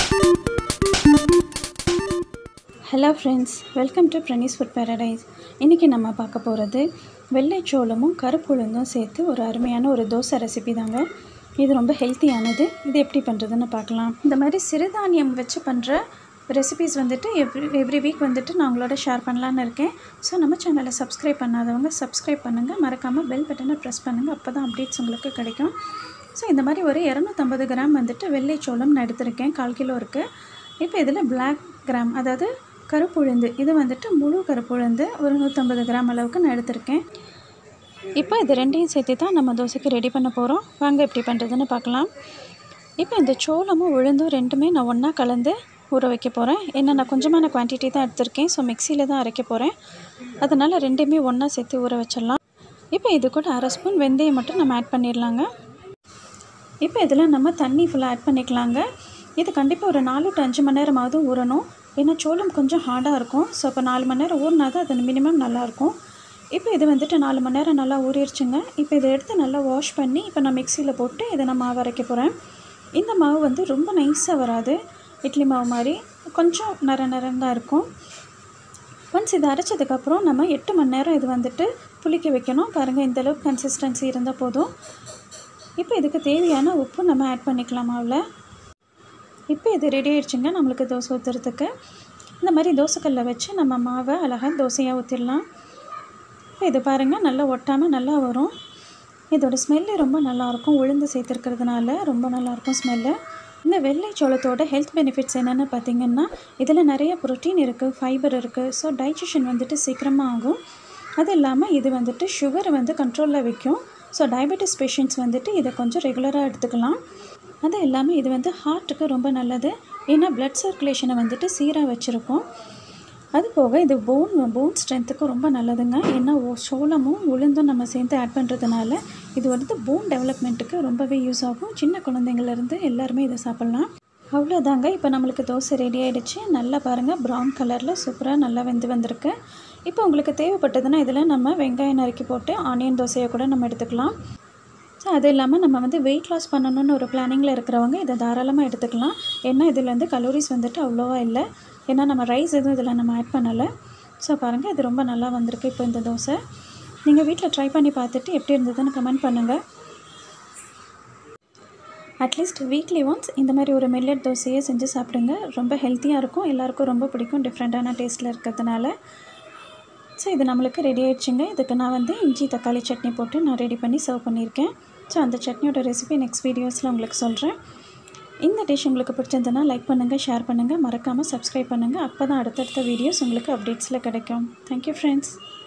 hello friends welcome to Pranis food paradise இன்றைக்கி நம்ம பார்க்க போகிறது வெள்ளைச்சோளமும் கருப்புளுந்தும் சேர்த்து ஒரு அருமையான ஒரு தோசை ரெசிபி தாங்க இது ரொம்ப ஹெல்த்தியானது இது எப்படி பண்ணுறதுன்னு பார்க்கலாம் இந்த மாதிரி சிறுதானியம் வச்சு பண்ணுற ரெசிபிஸ் வந்துட்டு எவ்ரி எவ்ரி வீக் வந்துட்டு நான் உங்களோட ஷேர் பண்ணலான்னு இருக்கேன் ஸோ நம்ம சேனலை சப்ஸ்கிரைப் பண்ணாதவங்க சப்ஸ்கிரைப் பண்ணுங்கள் மறக்காமல் பெல் பட்டனை ப்ரெஸ் பண்ணுங்கள் அப்போ தான் அப்டேட்ஸ் உங்களுக்கு கிடைக்கும் ஸோ இந்த மாதிரி ஒரு இரநூத்தம்பது கிராம் வந்துட்டு வெள்ளைச்சோளம் நான் எடுத்திருக்கேன் கால் கிலோ இருக்குது இப்போ இதில் பிளாக் கிராம் அதாவது கருப்புழுந்து இது வந்துட்டு முழு கருப்புழுந்து ஒரு நூற்றம்பது கிராம் அளவுக்கு நான் எடுத்திருக்கேன் இப்போ இது ரெண்டையும் சேர்த்து தான் நம்ம தோசைக்கு ரெடி பண்ண போகிறோம் வாங்க எப்படி பண்ணுறதுன்னு பார்க்கலாம் இப்போ இந்த சோளமும் உளுந்தும் ரெண்டுமே நான் ஒன்றா கலந்து ஊற வைக்க போகிறேன் ஏன்னா நான் கொஞ்சமான குவான்டிட்டி தான் எடுத்திருக்கேன் ஸோ மிக்சியில் தான் அரைக்க போகிறேன் அதனால் ரெண்டையுமே ஒன்றா சேர்த்து ஊற வச்சிடலாம் இப்போ இது கூட அரை ஸ்பூன் வெந்தயம் மட்டும் நம்ம ஆட் பண்ணிடலாங்க இப்போ இதில் நம்ம தண்ணி ஃபுல்லாக ஆட் பண்ணிக்கலாங்க இது கண்டிப்பாக ஒரு நாலு டு அஞ்சு மணி நேரமாவது ஊறணும் ஏன்னா சோளம் கொஞ்சம் ஹார்டாக இருக்கும் ஸோ இப்போ நாலு மணி நேரம் ஊறினா தான் அது மினிமம் நல்லாயிருக்கும் இப்போ இது வந்துட்டு நாலு மணி நேரம் நல்லா ஊறிடுச்சுங்க இப்போ இதை எடுத்து நல்லா வாஷ் பண்ணி இப்போ நான் மிக்சியில் போட்டு இதை நான் மாவு அரைக்க போகிறேன் இந்த மாவு வந்து ரொம்ப நைஸாக வராது இட்லி மாவு மாதிரி கொஞ்சம் நர நரம் தான் இருக்கும் ஒன்ஸ் இதை அரைச்சதுக்கப்புறம் நம்ம எட்டு மணி நேரம் இது வந்துட்டு புளிக்க வைக்கணும் பாருங்கள் இந்தளவுக்கு கன்சிஸ்டன்சி இருந்தால் போதும் இப்போ இதுக்கு தேவையான உப்பு நம்ம ஆட் பண்ணிக்கலாம் மாவில் இப்போ இது ரெடி ஆயிடுச்சுங்க நம்மளுக்கு தோசை ஊற்றுறதுக்கு இந்த மாதிரி தோசைக்கல்லை வச்சு நம்ம மாவை அழகாக தோசையாக ஊற்றிடலாம் இப்போ இது பாருங்கள் நல்லா ஒட்டாமல் நல்லா வரும் இதோட ஸ்மெல்லு ரொம்ப நல்லாயிருக்கும் உளுந்து சேர்த்துருக்கிறதுனால ரொம்ப நல்லாயிருக்கும் ஸ்மெல்லு இந்த வெள்ளை சோளத்தோட ஹெல்த் பெனிஃபிட்ஸ் என்னென்னு பார்த்தீங்கன்னா இதில் நிறைய ப்ரோட்டீன் இருக்குது ஃபைபர் இருக்குது ஸோ டைஜஷன் வந்துட்டு சீக்கிரமாக ஆகும் அது இல்லாமல் இது வந்துட்டு சுகரை வந்து கண்ட்ரோலில் வைக்கும் ஸோ டயபெட்டிஸ் பேஷண்ட்ஸ் வந்துட்டு இதை கொஞ்சம் ரெகுலராக எடுத்துக்கலாம் அது இல்லாமல் இது வந்து ஹார்ட்டுக்கு ரொம்ப நல்லது ஏன்னா பிளட் சர்க்குலேஷனை வந்துட்டு சீராக வச்சுருக்கோம் அது போக இது போன் போன் ஸ்ட்ரென்த்துக்கும் ரொம்ப நல்லதுங்க ஏன்னா ஓ சோளமும் உளுந்தும் நம்ம சேர்ந்து ஆட் பண்ணுறதுனால இது வந்து போன் டெவலப்மெண்ட்டுக்கு ரொம்பவே யூஸ் ஆகும் சின்ன குழந்தைங்கள்லேருந்து எல்லாருமே இதை சாப்பிட்லாம் அவ்வளோதாங்க இப்போ நம்மளுக்கு தோசை ரெடி ஆகிடுச்சு நல்லா பாருங்கள் ப்ரௌன் கலரில் சூப்பராக நல்லா வெந்து வந்திருக்கு இப்போ உங்களுக்கு தேவைப்பட்டதுன்னா இதில் நம்ம வெங்காயம் நறுக்கி போட்டு ஆனியன் தோசையை கூட நம்ம எடுத்துக்கலாம் ஸோ அது இல்லாமல் நம்ம வந்து வெயிட் லாஸ் பண்ணணும்னு ஒரு பிளானிங்கில் இருக்கிறவங்க இதை தாராளமாக எடுத்துக்கலாம் ஏன்னா இதில் வந்து கலோரிஸ் வந்துட்டு அவ்வளோவா இல்லை ஏன்னா நம்ம ரைஸ் எதுவும் இதில் நம்ம ஆட் பண்ணலை ஸோ பாருங்கள் இது ரொம்ப நல்லா வந்திருக்கு இப்போ இந்த தோசை நீங்கள் வீட்டில் ட்ரை பண்ணி பார்த்துட்டு எப்படி இருந்ததுன்னு கமெண்ட் பண்ணுங்கள் அட்லீஸ்ட் வீக்லி ஒன்ஸ் இந்த மாதிரி ஒரு மில்லட் தோசையை செஞ்சு சாப்பிடுங்க ரொம்ப ஹெல்த்தியாக இருக்கும் எல்லாருக்கும் ரொம்ப பிடிக்கும் டிஃப்ரெண்ட்டான டேஸ்ட்டில் இருக்கிறதுனால ஸோ இது நம்மளுக்கு ரெடி ஆயிடுச்சுங்க இதுக்கு நான் வந்து இஞ்சி தக்காளி சட்னி போட்டு நான் ரெடி பண்ணி சர்வ் பண்ணியிருக்கேன் ஸோ அந்த சட்னியோட ரெசிபி நெக்ஸ்ட் வீடியோஸில் உங்களுக்கு சொல்கிறேன் இந்த டிஷ் உங்களுக்கு பிடிச்சிருந்ததுன்னா லைக் பண்ணுங்கள் ஷேர் பண்ணுங்கள் மறக்காமல் சப்ஸ்கிரைப் பண்ணுங்கள் அப்போ தான் அடுத்தடுத்த வீடியோஸ் உங்களுக்கு அப்டேட்ஸில் கிடைக்கும் தேங்க்யூ ஃப்ரெண்ட்ஸ்